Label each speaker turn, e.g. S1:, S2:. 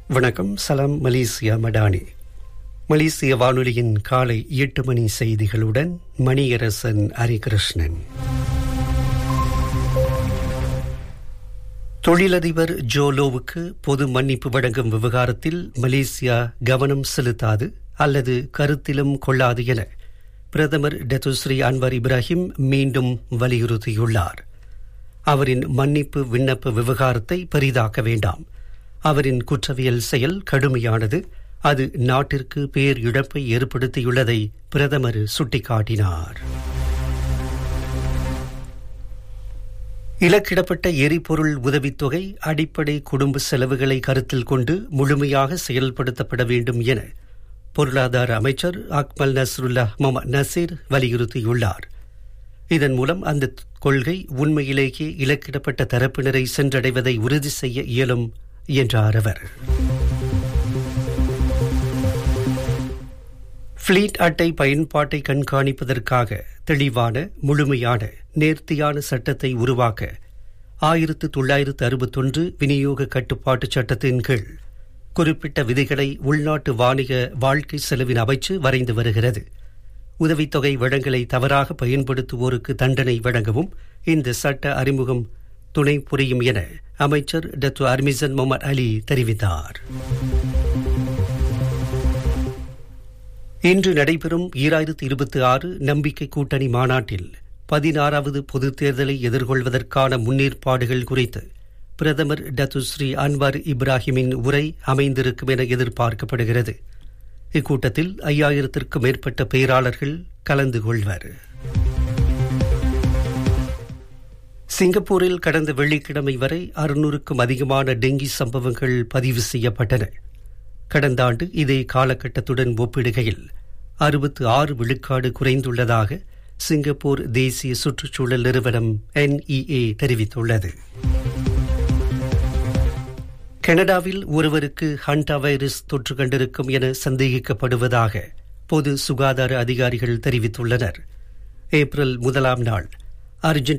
S1: வணக்கம் சலாம் மலேசியா மடானி மலேசிய வானொலியின் காலை எட்டு மணி செய்திகளுடன் மணியரசன் ஹரிகிருஷ்ணன் தொழிலதிபர் ஜோலோவுக்கு பொது மன்னிப்பு வழங்கும் விவகாரத்தில் மலேசியா கவனம் செலுத்தாது அல்லது கருத்திலும் கொள்ளாது என பிரதமர் டெத்துஸ்ரீ அன்வர் இப்ராஹிம் மீண்டும் வலியுறுத்தியுள்ளார் அவரின் மன்னிப்பு விண்ணப்ப விவகாரத்தை பெரிதாக்க வேண்டாம் அவரின் குற்றவியல் செயல் கடுமையானது அது நாட்டிற்கு பேர் இழப்பை ஏற்படுத்தியுள்ளதை பிரதமர் சுட்டிக்காட்டினார் இலக்கிடப்பட்ட எரிபொருள் உதவித்தொகை அடிப்படை குடும்ப செலவுகளை கருத்தில் கொண்டு முழுமையாக செயல்படுத்தப்பட வேண்டும் என பொருளாதார அமைச்சர் அக்மல் நஸ்ருல்லா முகமது நசீர் வலியுறுத்தியுள்ளார் இதன் மூலம் அந்த கொள்கை உண்மையிலேயே இலக்கிடப்பட்ட தரப்பினரை சென்றடைவதை உறுதி செய்ய இயலும் என்றார் அவர் ஃபிளீட் அட்டை பயன்பாட்டை கண்காணிப்பதற்காக தெளிவான முழுமையான நேர்த்தியான சட்டத்தை உருவாக்க ஆயிரத்து தொள்ளாயிரத்து அறுபத்தொன்று விநியோக கட்டுப்பாட்டு சட்டத்தின் கீழ் குறிப்பிட்ட விதிகளை உள்நாட்டு வாணிக வாழ்க்கை செலவின் அமைச்சு வரைந்து வருகிறது உதவித்தொகை வழங்கலை தவறாக பயன்படுத்துவோருக்கு தண்டனை வழங்கவும் இந்த சட்ட அறிமுகம் துணை புரியும் என அமைச்சர் டத்து அர்மிசன் முகமது அலி தெரிவித்தார் இன்று நடைபெறும் ஈராயிரத்தி இருபத்தி ஆறு நம்பிக்கை கூட்டணி மாநாட்டில் பதினாறாவது பொதுத் தேர்தலை எதிர்கொள்வதற்கான முன்னேற்பாடுகள் குறித்து பிரதமர் டத்துஸ்ரீ அன்வர் இப்ராஹிமின் உரை அமைந்திருக்கும் என எதிர்பார்க்கப்படுகிறது இக்கூட்டத்தில் ஐயாயிரத்திற்கும் மேற்பட்ட பேராளர்கள் கலந்து கொள்வர் சிங்கப்பூரில் கடந்த வெள்ளிக்கிழமை வரை அறுநூறுக்கும் அதிகமான டெங்கி சம்பவங்கள் பதிவு செய்யப்பட்டன கடந்த ஆண்டு இதே காலகட்டத்துடன் ஒப்பிடுகையில் அறுபத்து ஆறு விழுக்காடு குறைந்துள்ளதாக சிங்கப்பூர் தேசிய சுற்றுச்சூழல் நிறுவனம் என்இஏ தெரிவித்துள்ளது கனடாவில் ஒருவருக்கு ஹண்டா வைரஸ் தொற்று கண்டிருக்கும் என சந்தேகிக்கப்படுவதாக பொது சுகாதார அதிகாரிகள் தெரிவித்துள்ளனர் ஏப்ரல் முதலாம் நாள் அர்ஜென்டினா